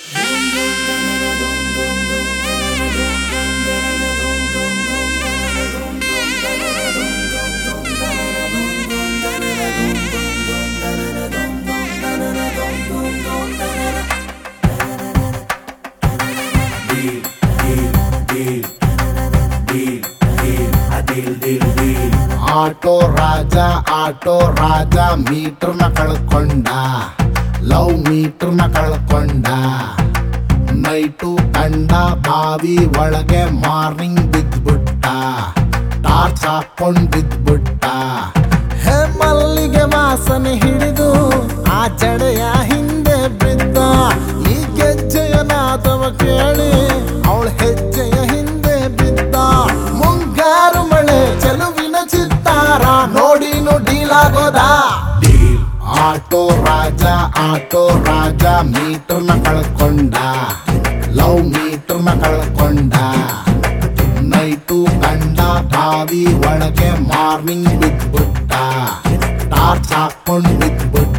auto ರಾಜ auto ರಾಜ ಮೀಟರ್ನ ಕಳ್ಕೊಂಡ love ಮೀಟರ್ನ ಕಳ್ಕೊಂಡ night ಕಂಡ ಬಾವಿ ಒಳಗೆ ಮಾರ್ನಿಂಗ್ ಬಿದ್ಬಿಟ್ಟ ಟಾರ್ಚ್ ಹಾಕೊಂಡ್ ಬಿದ್ಬಿಟ್ಟ ಹೇ ಮಲ್ಲಿಗೆ ವಾಸನೆ ಹಿಡಿದು ಆ ಜಡೆಯ ಹಿಂದೆ ಬಿದ್ದ ಈ ಗೆಜ್ಜೆಯ ನಾದವ ಕೇಳಿ ಅವಳ ಹೆಜ್ಜೆಯ ಹಿಂದೆ ಬಿದ್ದ ಮುಂಗಾರು ಮಳೆ ಚೆಲುವಿನ ಚಿತ್ತಾರ ನೋಡಿ ಡೀಲಾಗೋದ ಆಟೋ ರಾಜ ಆಟೋ ರಾಜ ಮೀಟರ್ನ ಕಳ್ಕೊಂಡ ಲವ್ ಮೀಟರ್ನ ಕಳ್ಕೊಂಡ ನೈಟು ಕಂಡ ಬಾವಿ ಒಳಗೆ ಮಾರ್ನಿಂಗ್ ಬಿದ್ಬಿಟ್ಟ ಟಾರ್ಚ್ ಹಾಕೊಂಡ್ ಬಿದ್ಬಿಟ್ಟ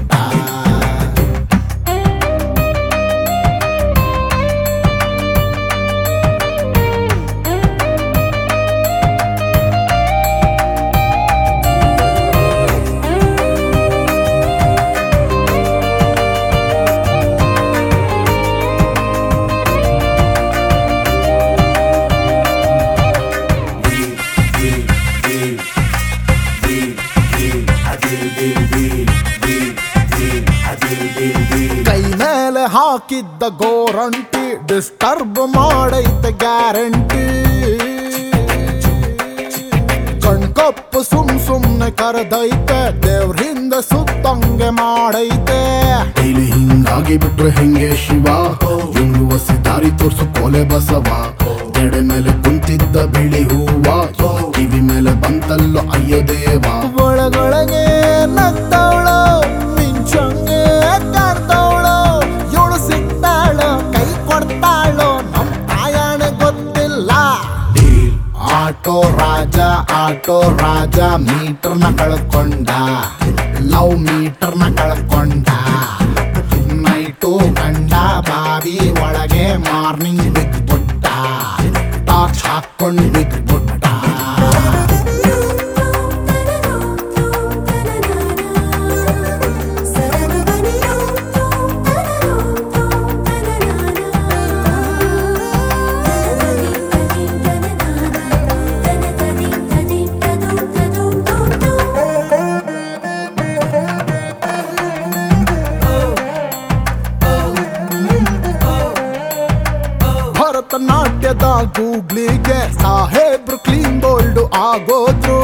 ಕೈ ಮೇಲೆ ಹಾಕಿದ್ದ ಗೋರಂಟಿ ಡಿಸ್ಟರ್ಬ್ ಮಾಡೈತೆ ಗ್ಯಾರಂಟಿ ಕಣ್ಕಪ್ಪು ಸುಮ್ ಸುಮ್ನೆ ಕರೆದೈತೆ ದೇವ್ರ ಹಿಂದೆ ಸುತ್ತಂಗೆ ಮಾಡೈತೆ ಇಲ್ಲಿ ಹಿಂಗಾಗಿ ಬಿಟ್ರೆ ಹೆಂಗೆ ಶಿವ ಇವ್ರು ದಾರಿ ತೋರ್ಸು ಕೋಲೆ ಬಸವ ಎಡೆ ಮೇಲೆ ಕುಂತಿದ್ದ ಬಿಳಿ ಹೂವ ಕಿವಿ ಮೇಲೆ ಬಂತಲ್ಲೋ ಅಯ್ಯೋ ದೇವ ಒಳಗೊಳಗೆ ನಗ್ತವಳು ಮಿಂಚಂಗೆ ಕಾಡ್ತವಳು ಇವಳು ಸಿಗ್ತಾಳು ಕೈ ಕೊಡ್ತಾಳು ನಮ್ ಪ್ರಯಾಣ ಗೊತ್ತಿಲ್ಲ ಆಟೋ ರಾಜ ಆಟೋ ರಾಜ ಮೀಟರ್ನ ಕಳ್ಕೊಂಡ ಲವ್ ಮೀಟರ್ನ ಕಳ್ಕೊಂಡ ನೈಟು ಕಂಡ ಬಾವಿ ಒಳಗೆ ಮಾರ್ನಿಂಗ್ ಬಿದ್ಬಿಟ್ಟ ಟಾರ್ಚ್ ಹಾಕೊಂಡ್ ಬಿದ್ಬಿಟ್ಟ ಭರತನಾಟ್ಯದ ಗೂಗ್ಲಿಗೆ ಸಾಹೇಬ್ರು ಕ್ಲೀನ್ ಬೋಲ್ಡ್ ಆಗೋದ್ರು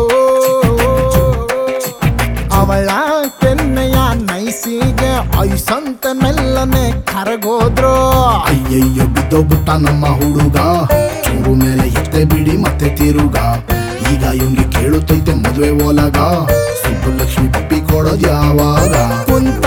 ಅವಳ ಕೆನ್ನೆಯ ನೈಸಿಗೆ ಐಸಂತ ಮೆಲ್ಲನೆ ಕರಗೋದ್ರು ಅಯ್ಯಯ್ಯೋ ಬಿದ್ದೋಗ್ಬಿಟ್ಟ ನಮ್ಮ ಹುಡುಗ ಚೂರು ಮೇಲೆ ಎತ್ತೆ ಬಿಡಿ ಮತ್ತೆ ತಿರುಗ ಈಗ ಇವ್ನಿಗೆ ಕೇಳುತ್ತೈತೆ ಮದ್ವೆ ಓಲಗ ಸುಬ್ಬಲಕ್ಷ್ಮಿ ಪಪ್ಪಿ ಕೊಡೋದ್ ಯಾವಾಗ ಕುಂತ